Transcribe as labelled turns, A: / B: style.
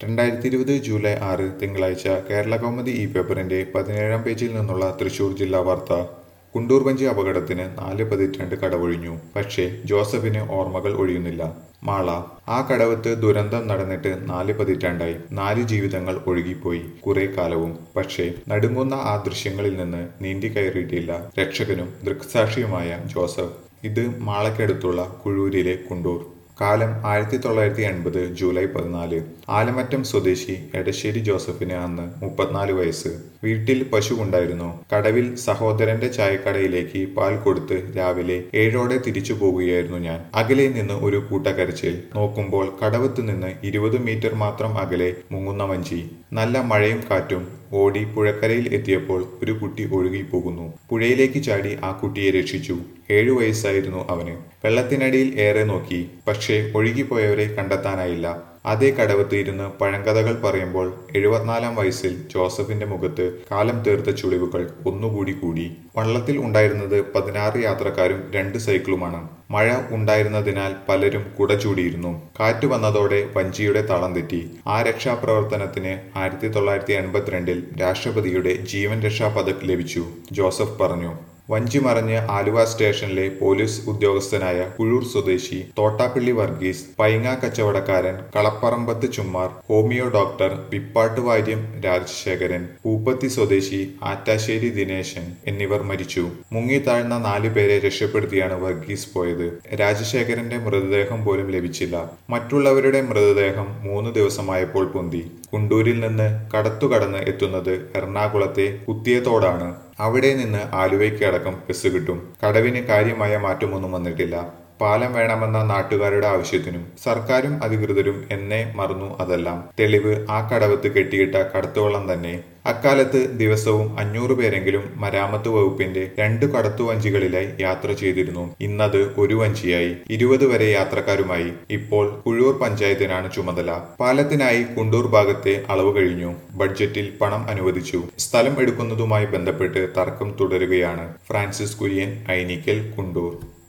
A: രണ്ടായിരത്തി ഇരുപത് ജൂലൈ ആറ് തിങ്കളാഴ്ച കേരള കൗമുദി ഈ പേപ്പറിന്റെ പതിനേഴാം പേജിൽ നിന്നുള്ള തൃശൂർ ജില്ലാ വാർത്ത കുണ്ടൂർ വഞ്ചി അപകടത്തിന് നാല് പതിറ്റാണ്ട് കടവൊഴിഞ്ഞു പക്ഷേ ജോസഫിന് ഓർമ്മകൾ ഒഴിയുന്നില്ല മാള ആ കടവത്ത് ദുരന്തം നടന്നിട്ട് നാല് പതിറ്റാണ്ടായി നാല് ജീവിതങ്ങൾ ഒഴുകിപ്പോയി കുറെ കാലവും പക്ഷേ നടുങ്ങുന്ന ആ ദൃശ്യങ്ങളിൽ നിന്ന് നീന്തി കയറിയിട്ടില്ല രക്ഷകനും ദൃക്സാക്ഷിയുമായ ജോസഫ് ഇത് മാളയ്ക്കടുത്തുള്ള കുഴൂരിലെ കുണ്ടൂർ കാലം ആയിരത്തി തൊള്ളായിരത്തി എൺപത് ജൂലൈ പതിനാല് ആലമറ്റം സ്വദേശി എടശ്ശേരി ജോസഫിന് അന്ന് മുപ്പത്തിനാല് വയസ്സ് വീട്ടിൽ പശു ഉണ്ടായിരുന്നു കടവിൽ സഹോദരന്റെ ചായക്കടയിലേക്ക് പാൽ കൊടുത്ത് രാവിലെ ഏഴോടെ തിരിച്ചു പോകുകയായിരുന്നു ഞാൻ അകലെ നിന്ന് ഒരു കൂട്ടക്കരച്ചിൽ നോക്കുമ്പോൾ കടവത്ത് നിന്ന് ഇരുപത് മീറ്റർ മാത്രം അകലെ മുങ്ങുന്ന വഞ്ചി നല്ല മഴയും കാറ്റും ഓടി പുഴക്കരയിൽ എത്തിയപ്പോൾ ഒരു കുട്ടി ഒഴുകിപ്പോകുന്നു പുഴയിലേക്ക് ചാടി ആ കുട്ടിയെ രക്ഷിച്ചു ഏഴു വയസ്സായിരുന്നു അവന് വെള്ളത്തിനടിയിൽ ഏറെ നോക്കി പക്ഷേ ഒഴുകിപ്പോയവരെ കണ്ടെത്താനായില്ല അതേ കടവത്ത് ഇരുന്ന് പഴങ്കഥകൾ പറയുമ്പോൾ എഴുപത്തിനാലാം വയസ്സിൽ ജോസഫിന്റെ മുഖത്ത് കാലം തീർത്ത ചുളിവുകൾ ഒന്നുകൂടി കൂടി വള്ളത്തിൽ ഉണ്ടായിരുന്നത് പതിനാറ് യാത്രക്കാരും രണ്ട് സൈക്കിളുമാണ് മഴ ഉണ്ടായിരുന്നതിനാൽ പലരും കുട ചൂടിയിരുന്നു കാറ്റ് വന്നതോടെ വഞ്ചിയുടെ തളം തെറ്റി ആ രക്ഷാപ്രവർത്തനത്തിന് ആയിരത്തി തൊള്ളായിരത്തി എൺപത്തിരണ്ടിൽ രാഷ്ട്രപതിയുടെ ജീവൻ രക്ഷാ പദക് ലഭിച്ചു ജോസഫ് പറഞ്ഞു വഞ്ചി മറിഞ്ഞ് ആലുവ സ്റ്റേഷനിലെ പോലീസ് ഉദ്യോഗസ്ഥനായ കുഴൂർ സ്വദേശി തോട്ടാപ്പള്ളി വർഗീസ് പൈങ്ങ കച്ചവടക്കാരൻ കളപ്പറമ്പത്ത് ചുമ്മാർ ഹോമിയോ ഡോക്ടർ വിപ്പാട്ട് വാര്യം രാജശേഖരൻ പൂപ്പത്തി സ്വദേശി ആറ്റാശ്ശേരി ദിനേശൻ എന്നിവർ മരിച്ചു മുങ്ങിത്താഴ്ന്ന നാലു പേരെ രക്ഷപ്പെടുത്തിയാണ് വർഗീസ് പോയത് രാജശേഖരന്റെ മൃതദേഹം പോലും ലഭിച്ചില്ല മറ്റുള്ളവരുടെ മൃതദേഹം മൂന്ന് ദിവസമായപ്പോൾ പൊന്തി കുണ്ടൂരിൽ നിന്ന് കടത്തുകടന്ന് എത്തുന്നത് എറണാകുളത്തെ കുത്തിയത്തോടാണ് അവിടെ നിന്ന് ആലുവയ്ക്ക് അടക്കം ബസ് കിട്ടും കടവിന് കാര്യമായ മാറ്റമൊന്നും വന്നിട്ടില്ല പാലം വേണമെന്ന നാട്ടുകാരുടെ ആവശ്യത്തിനും സർക്കാരും അധികൃതരും എന്നെ മറന്നു അതെല്ലാം തെളിവ് ആ കടവത്ത് കെട്ടിയിട്ട കടത്തുവള്ളം തന്നെ അക്കാലത്ത് ദിവസവും അഞ്ഞൂറ് പേരെങ്കിലും മരാമത്ത് വകുപ്പിന്റെ രണ്ട് കടത്തുവഞ്ചികളിലായി യാത്ര ചെയ്തിരുന്നു ഇന്നത് ഒരു വഞ്ചിയായി ഇരുപത് വരെ യാത്രക്കാരുമായി ഇപ്പോൾ കുഴൂർ പഞ്ചായത്തിനാണ് ചുമതല പാലത്തിനായി കുണ്ടൂർ ഭാഗത്തെ അളവ് കഴിഞ്ഞു ബഡ്ജറ്റിൽ പണം അനുവദിച്ചു സ്ഥലം എടുക്കുന്നതുമായി ബന്ധപ്പെട്ട് തർക്കം തുടരുകയാണ് ഫ്രാൻസിസ് കുര്യൻ ഐനിക്കൽ കുണ്ടൂർ